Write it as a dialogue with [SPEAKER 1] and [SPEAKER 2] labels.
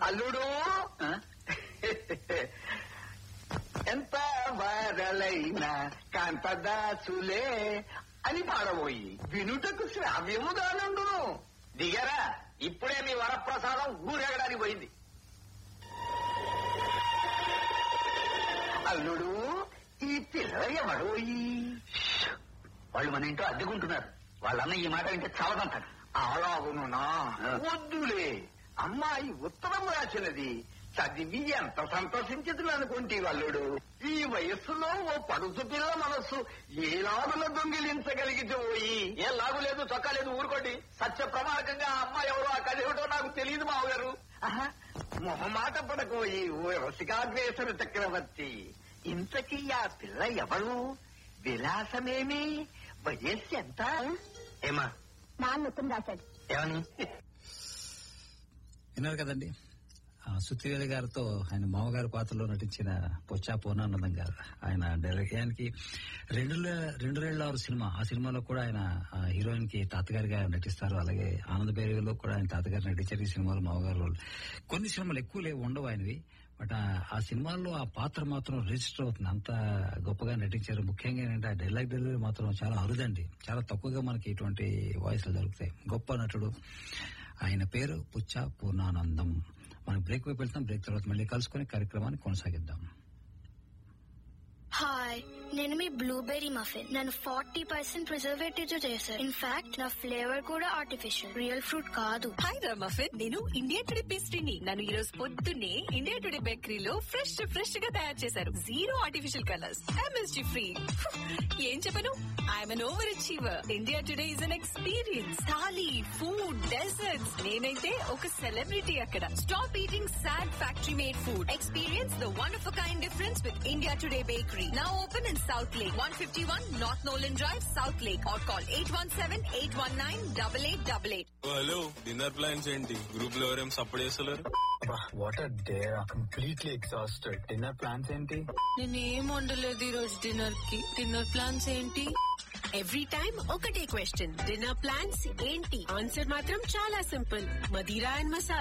[SPEAKER 1] అల్లుడు
[SPEAKER 2] ఆ?
[SPEAKER 1] ఎంత వారలైనా కాంతదాసులే అని పాడబోయి వినుటకు శ్రావ్యముదానందును
[SPEAKER 2] దిగారా ఇప్పుడే మీ వరప్రసాదం ఊరెగడానికి పోయింది
[SPEAKER 1] అల్లుడు ఈ పిల్ల ఎవడోయి
[SPEAKER 2] వాళ్ళు మన ఇంట్లో అద్దెకుంటున్నారు వాళ్ళన్న ఈ మాట వింటే చావదంటాడు
[SPEAKER 1] అలాగునునా వద్దులే అమ్మాయి ఉత్తరం రాసినది చదివి ఎంత సంతోషించదు అనుకుంటే అల్లుడు ఈ వయస్సులో ఓ పడుచు పిల్ల మనస్సు ఏనాడుల దొంగిలించగలిగితే పోయి
[SPEAKER 2] ఏం లాగు లేదు చొక్కా లేదు ఊరుకోండి సత్య ప్రమాణకంగా ఆ అమ్మాయి ఎవరో ఆ కథ ఏమిటో నాకు తెలియదు మావగారు
[SPEAKER 1] ఆహా, మొహమాట పడకోయి ఓ రసికాగ్రేసర చక్రవర్తి ఇంతకీ ఆ పిల్ల ఎవరు విలాసమేమి వయస్సు ఎంత
[SPEAKER 2] ఏమా
[SPEAKER 3] నాన్న ఉత్తరం రాశాడు
[SPEAKER 2] ఏమని
[SPEAKER 4] విన్నారు కదండి ఆ, సుత్తివేలి గారితో ఆయన మామగారి పాత్రలో నటించిన పొచ్చా పూర్ణానందం గారు ఆయన డైరెక్ట్ ఆయనకి రెండు లే- రెండు రేళ్ల ఆరు సినిమా ఆ సినిమాలో కూడా ఆయన ఆ, హీరోయిన్ కి తాతగారిగా నటిస్తారు అలాగే ఆనంద భైరవిలో కూడా ఆయన తాతగారు నటించారు ఈ సినిమాలో మామగారు రోల్ కొన్ని సినిమాలు ఎక్కువ లేవు ఉండవు ఆయనవి బట్ ఆ- ఆ సినిమాల్లో ఆ పాత్ర మాత్రం రిజిస్టర్ అవుతుంది అంత గొప్పగా నటించారు ముఖ్యంగా ఏంటంటే ఆ డైలాగ్ డెలివరీ మాత్రం చాలా అరుదండి చాలా తక్కువగా మనకి ఇటువంటి వాయిస్లు దొరుకుతాయి గొప్ప నటుడు ఆయన పేరు పుచ్చ పూర్ణానందం మనం బ్రేక్ వైపు వెళ్తాం బ్రేక్ తర్వాత మళ్ళీ కలుసుకుని కార్యక్రమాన్ని కొనసాగిద్దాం
[SPEAKER 5] హాయ్ నేను మీ బ్లూబెర్రీ మఫిన్ నన్ను ఫార్టీ పర్సెంట్ ప్రిజర్వేటివ్ తో చేశారు ఇన్ఫాక్ట్ నా ఫ్లేవర్ కూడా ఆర్టిఫిషియల్ రియల్ ఫ్రూట్ కాదు
[SPEAKER 6] హాయ్ రా మఫిన్ నేను ఇండియా టుడే పేస్ట్రీని నన్ను ఈ రోజు పొద్దున్నే ఇండియా టుడే బేకరీలో ఫ్రెష్ ఫ్రెష్ గా తయారు చేశారు zero artificial colours MSG free ఏం చెప్పను I'm an over achiever India Today is an experience thali food desserts నేనైతే ఒక సెలబ్రిటీ అక్కడ stop eating sad factory made food experience the one of a kind difference with India Today bakery now open in South Lake one fifty one North Nolan Drive South Lake or call eight one seven eight one nine double eight double eight
[SPEAKER 7] hello dinner plans ఏంటి group లో ఎవరేం support చేస్తలేరు
[SPEAKER 8] what are they completely exhausted dinner plans ఏంటి
[SPEAKER 6] నేనేం వండలేదు ఈ రోజు dinner కి డిన్నర్ ప్లాన్స్ ఏంటి ఎవ్రీ టైం ఒకటే క్వశ్చన్ డిన్నర్ ప్లాన్స్ ఏంటి ఆన్సర్ మాత్రం చాలా సింపుల్ మదీరా అండ్ మసాలా